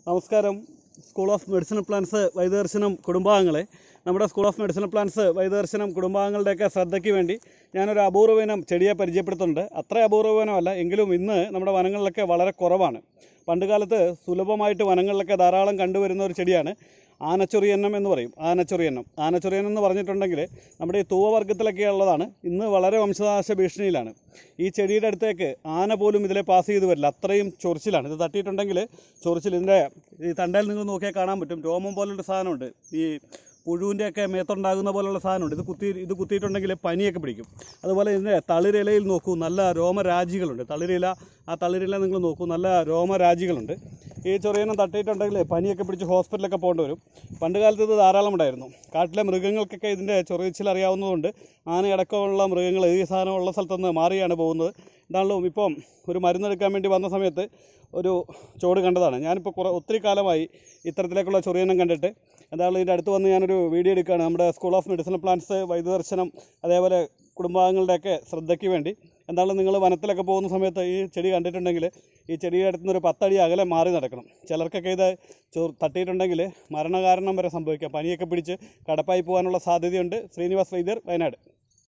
നമസ്കാരം school of medicinal plants Vaidyadarshanam കുടുംബാംഗങ്ങളെ നമ്മുടെ school of medicinal plants Vaidyadarshanam കുടുംബാംഗങ്ങളുടെയൊക്കെ ശ്രദ്ധയ്ക്ക് വേണ്ടി ഞാനൊരു അപൂർവനം ചെടിയെ പരിചയപ്പെടുത്തുന്നുണ്ട് അത്ര അപൂർവനമല്ല എങ്കിലും ഇന്ന് നമ്മുടെ വനങ്ങളിലൊക്കെ വളരെ കുറവാണ് പണ്ടുകാലത്ത് സുലഭമായിട്ട് വനങ്ങളിലൊക്കെ ധാരാളം കണ്ടുവരുന്ന ഒരു ചെടിയാണ് ആനച്ചൊറിയന്നം എന്ന് പറയും ആനച്ചൊറിയന്നം ആനച്ചൊറിയനം എന്ന് പറഞ്ഞിട്ടുണ്ടെങ്കിൽ നമ്മുടെ ഈ തൂവവർഗത്തിലൊക്കെ ഉള്ളതാണ് ഇന്ന് വളരെ വംശനാശ ഭീഷണിയിലാണ് ഈ ചെടിയുടെ അടുത്തേക്ക് ആന പോലും ഇതിലെ പാസ് ചെയ്ത് വരില്ല അത്രയും ചൊറിച്ചിലാണ് ഇത് തട്ടിയിട്ടുണ്ടെങ്കിൽ ചൊറിച്ചിൽ ഇതിൻ്റെ ഈ തണ്ടയിൽ നിങ്ങൾ നോക്കിയാൽ കാണാൻ പറ്റും രോമം പോലൊരു സാധനമുണ്ട് ഈ പുഴുവിൻ്റെയൊക്കെ മേത്തുണ്ടാകുന്ന പോലുള്ള സാധനമുണ്ട് ഇത് കുത്തി ഇത് കുത്തിയിട്ടുണ്ടെങ്കിൽ പനിയൊക്കെ പിടിക്കും അതുപോലെ ഇതിൻ്റെ തളിരിലയിൽ നോക്കൂ നല്ല രോമരാജികളുണ്ട് തളിരില ആ തളിരില നിങ്ങൾ നോക്കൂ നല്ല രോമരാജികളുണ്ട് ഈ ചൊറിയനം തട്ടിയിട്ടുണ്ടെങ്കിൽ പനിയൊക്കെ പിടിച്ച് ഹോസ്പിറ്റലൊക്കെ പോകേണ്ടി വരും പണ്ട് കാലത്ത് ഇത് ധാരാളം ഉണ്ടായിരുന്നു കാട്ടിലെ മൃഗങ്ങൾക്കൊക്കെ ഇതിൻ്റെ ചൊറിച്ചിൽ അറിയാവുന്നതുകൊണ്ട് ആനയടക്കമുള്ള മൃഗങ്ങൾ ഈ സാധനമുള്ള സ്ഥലത്തുനിന്ന് മാറിയാണ് പോകുന്നത് എന്താണല്ലോ ഇപ്പം ഒരു മരുന്നെടുക്കാൻ വേണ്ടി വന്ന സമയത്ത് ഒരു ചോട് കണ്ടതാണ് ഞാനിപ്പോൾ കുറേ ഒത്തിരി കാലമായി ഇത്തരത്തിലേക്കുള്ള ചൊറിയനം കണ്ടിട്ട് എന്തായാലും ഇതിൻ്റെ അടുത്ത് വന്ന് ഞാനൊരു വീഡിയോ എടുക്കുകയാണ് നമ്മുടെ school of medicinal plants Vaidyadarshanam അതേപോലെ കുടുംബാംഗങ്ങളുടെയൊക്കെ ശ്രദ്ധയ്ക്ക് വേണ്ടി എന്തായാലും നിങ്ങൾ വനത്തിലൊക്കെ പോകുന്ന സമയത്ത് ഈ ചെടി കണ്ടിട്ടുണ്ടെങ്കിൽ ഈ ചെടിയുടെ അടുത്ത് നിന്ന് ഒരു പത്തടി അകലെ മാറി നടക്കണം ചിലർക്കൊക്കെ ഇത് ചൊ തട്ടിയിട്ടുണ്ടെങ്കിൽ മരണകാരണം വരെ സംഭവിക്കാം പനിയൊക്കെ പിടിച്ച് കടപ്പായി പോകാനുള്ള സാധ്യതയുണ്ട് ശ്രീനിവാസ് വൈദ്യർ വയനാട്